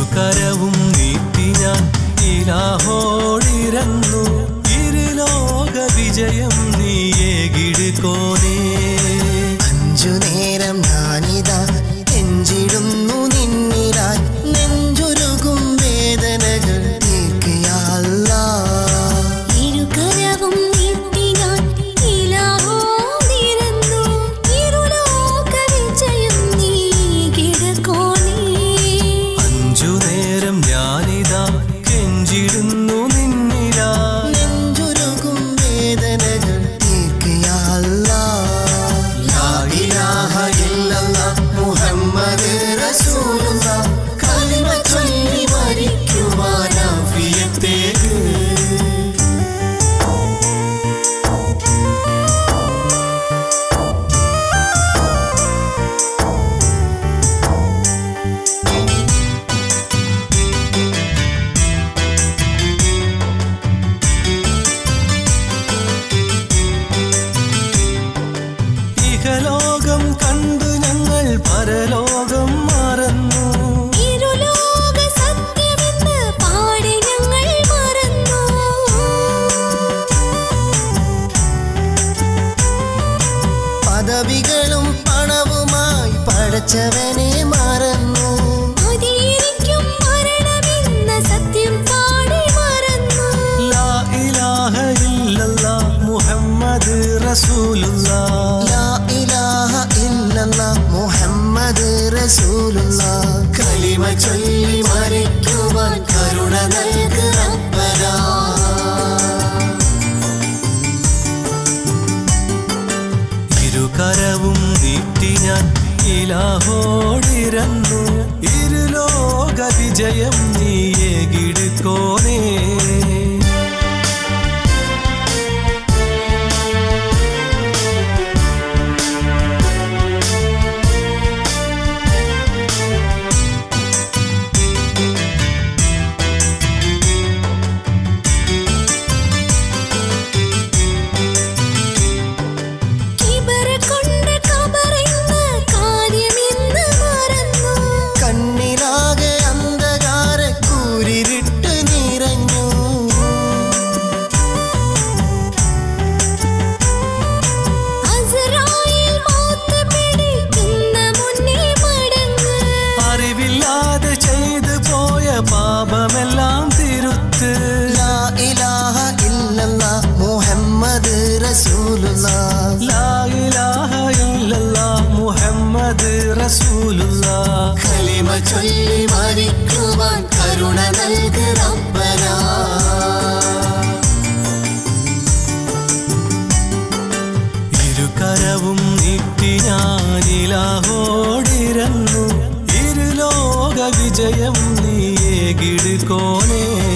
ഇരുകരവും നീട്ടി ഞാൻ ഇലാഹോടിരന്നു ഇരുലോക വിജയം നീയേകിടുക്കോനേ അഞ്ചു നേരം ഞാനിതാ എഞ്ചിടുന്നു നിന്നിലായി നെഞ്ചുരുകും വേദനകൾ തീർക്കയല്ല ഇരുകരവും നീട്ടി ഞാൻ ഇലാഹോടിരുന്നു. ഇരുലോക വിജയം നീ കിടക്കോണേ അഞ്ചു നേരം ഞാനിതാ കെഞ്ചിടുന്നു നിന്നിലാ നെഞ്ചുരുകും വേദനകൾ തീർക്കയല്ല ലാ ഇലാഹ ഇല്ലല്ലാഹ് മുഹമ്മദ് റസൂലുള്ളാഹ് കലിമ ചൊല്ലി മരിക്കുവാൻ ആഫിയത്തേക്ക് ഇഹലോകം കണ്ടു ഞങ്ങൾ പരലോകം മറന്നു ഇരുലോക സത്യമെന്ന് പാടി ഞങ്ങൾ മറന്നു പദവികളും പണവുമായി പടച്ചവനെ മറന്നു മതിയിരിക്കും മരണമെന്ന സത്യം പാടി മറന്നു ലാ ഇലാഹ ഇല്ലല്ലാ മുഹമ്മദ് റസൂലുള്ളാ ലാ ഇലാഹ ഇല്ലല്ലാഹ് മുഹമ്മദ് റസൂലുള്ളാഹ് കലിമ ചൊല്ലി മരിക്കുവാൻ കരുണ നൽകു റബ്ബനാ ഇരുകരവും നീട്ടി ഞാൻ ഇലാഹോടിരന്നു ഇരുലോക വിജയം നീയേകിടുക്കോനേ കിബറ് കൊണ്ട് കബറെന്ന കാര്യമെന്ന് മറന്നു കണ്ണിലാകെ അന്ധകാര കൂരിരുട്ട് നിറഞ്ഞു അസ്രായേൽ മൗത്ത് പിടിക്കുന്ന മുന്നേ മടങ്ങ് അറിവില്ലാതെ ചെയ്തു പോയ പാപമെല്ലാം തിരുത്ത് ലാ ഇലാഹ ഇല്ലല്ലാഹ് മുഹമ്മദ് റസൂലുള്ളാഹ് ലാ ഇലാഹ ഇല്ലല്ലാ മുഹമ്മദ് റസൂലുള്ളാ കലിമ ചൊല്ലി മരിക്കുവാൻ കരുണ നൽകു റബ്ബനാ ഇരുകരവും നീട്ടി ഞാനിലാഹോടിരന്നു ഇരുലോക വിജയം നീയേകിടുക്കോനേ